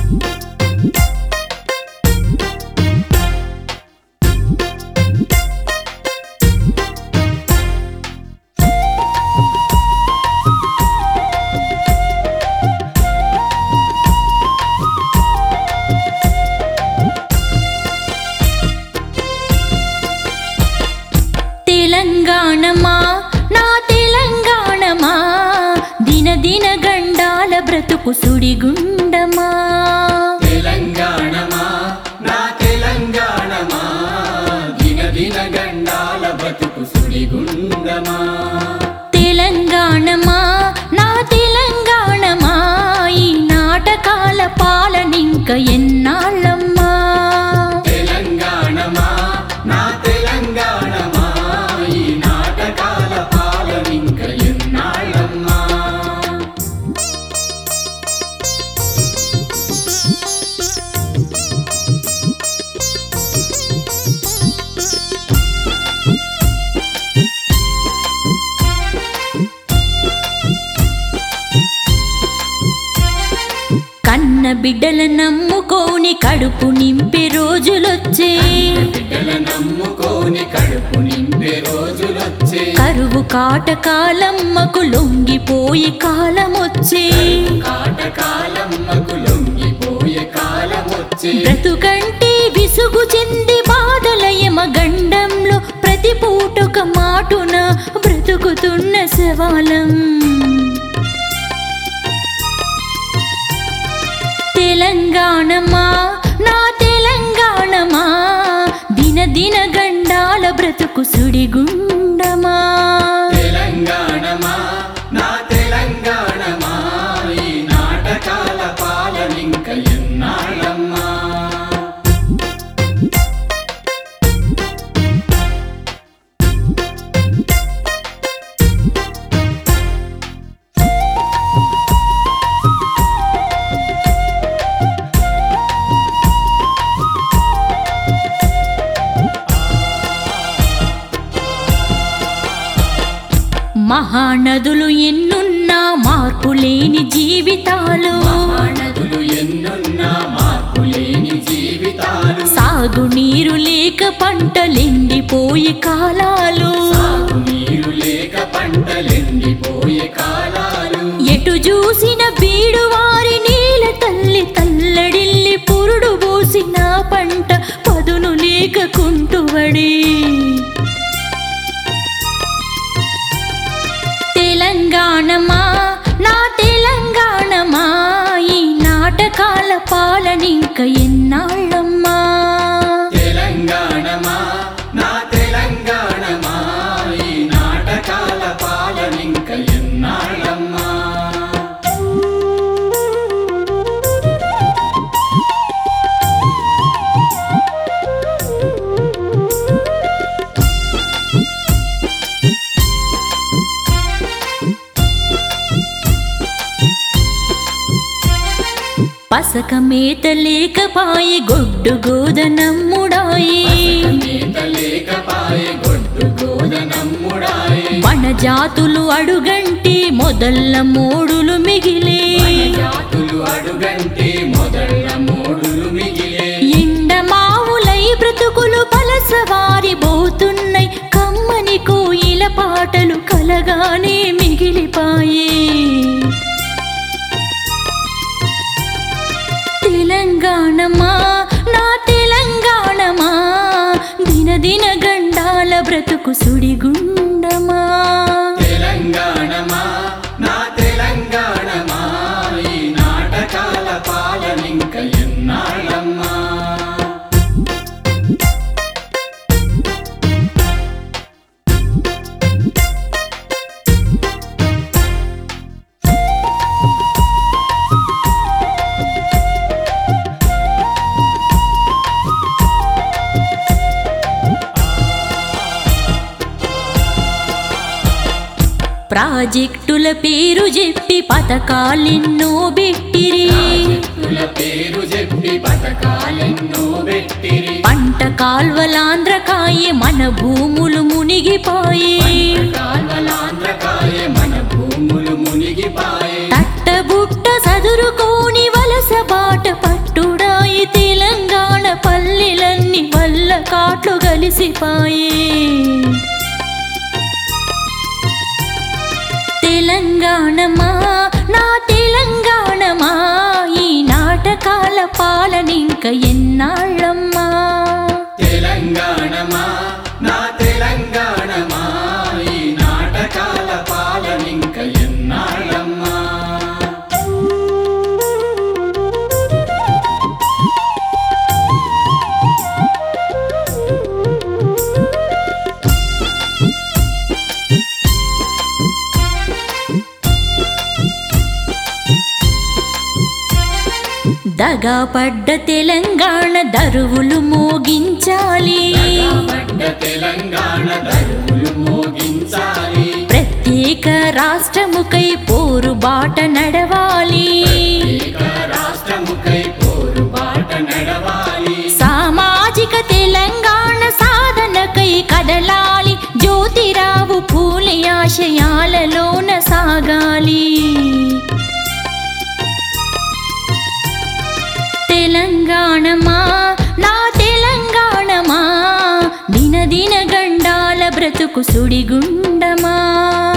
తెలంగాణమా నా తెలంగాణమా దిన దిన గండాల బ్రతుకు సుడిగుండమా తెలంగాణమా నా తెలంగాణమా దిన దిన గండాల బతుకు సుడిగుండమా తెలంగాణమా నా తెలంగాణమా ఈ నాటకాల పాలనింక ఎన్నాళ్ళమ్మా తెలంగాణమా నా తెలంగాణమా ఈ నాటకాల పాలనింక ఎన్నాళ్ళమ్మా కన్న బిడ్డల నమ్ముకోని కడుపు నింపే రోజులొచ్చే బిడ్డల నమ్ముకోని కడుపు నింపే రోజులొచ్చే కరువు కాటకాలమ్మకు లొంగిపోయి కాలమొచ్చే కాటకాలమ్మకు లొంగిపోయే కాలమొచ్చే బ్రతుకంటే విసుగు చెంది బాధలయమ గండంలో ప్రతి పూటొక మాటున బ్రతుకుతున్న శవాలం తెలంగాణమా నా తెలంగాణమా దిన దిన గండాల బ్రతుకు సుడిగుండమా తెలంగాణమా నా తెలంగాణమా ఈ నాటకాల పాలనింక ఎన్నాళ్ళమ్మా మహానదులు ఎన్నున్నా మార్పు లేని జీవితాలు మహానదులు ఎన్నున్నా మార్పు లేని జీవితాలు సాగునీరు లేక పంటలెండిపోయి కాలాలు నీరు లేక పంటలెండిపోయే కాలాలు ఎటు చూసిన బీడు వారి నీల తల్లి తల్లడిల్లి పురుడు పోసిన పంట పదును లేక కుంటువడి తెలంగాణమా నా తెలంగాణమా ఈ నాటకాల పాలనింక ఎన్నాళ్ళమ్మా తెలంగాణమా నా తెలంగాణమా ఈ నాటకాల పాలనింక ఎన్నాళ్ళమ్మా పసక మేత లేకపాయి గొడ్డు గోదనమ్ముడాయి నేత లేకపాయే గొడ్డు గోదనమ్ముడాయే వన జాతులు అడుగంటి మొదల్ల మోడులు మిగిలే జాతులు అడుగంటే మొదళ్ళ మోడులు మిగిలే ఎండమావులై బ్రతుకులు పలసవారి పోతున్నాయి కమ్మని కోయిల పాటలు కలగానే మిగిలిపాయే తెలంగాణమా నా తెలంగాణమా దిన దిన గండాల బ్రతుకు సుడిగుండమా తెలంగాణమా నా తెలంగాణమా ఈ నాటకాల పాలనింక ఎన్నాళ్ళమ్మా ప్రాజెక్టుల పేరు చెప్పి పథకాలెన్నో పెట్టిరి తుల పేరు చెప్పి పథకాలెన్నో పెట్టిరి పంట కాల్వలాంధ్రకాయ మన భూములు మునిగిపోయే కాల్వలాంధ్రకాయ మన భూములు మునిగిపాయే తట్టబుట్ట సదురుకోని వలస బాట పట్టి మునిగిపాయే తెలంగాణమా నా తెలంగాణమా ఈ నాటకాల పాలనింక ఎన్నాళ్ళమ్మా తెలంగాణమా నా తెలంగాణమా ఈ నాటకాల పాలనింక ఎన్నాళ్ళమ్మా దగాపడ్డ తెలంగాణ దరువులు మోగించాలి పడ్డ తెలంగాణ దరువులు మోగించాలి ప్రత్యేక రాష్ట్రముకై పోరు బాట నడవాలి ఏక రాష్ట్రముకై పోరుబాట నడవాలి సామాజిక తెలంగాణ సాధనకై కదలాలి జ్యోతిరావు పూలే ఆశయాలలోన సాగాలి తెలంగాణమా నా తెలంగాణమా దిన దిన గండాల బ్రతుకు సుడిగుండమా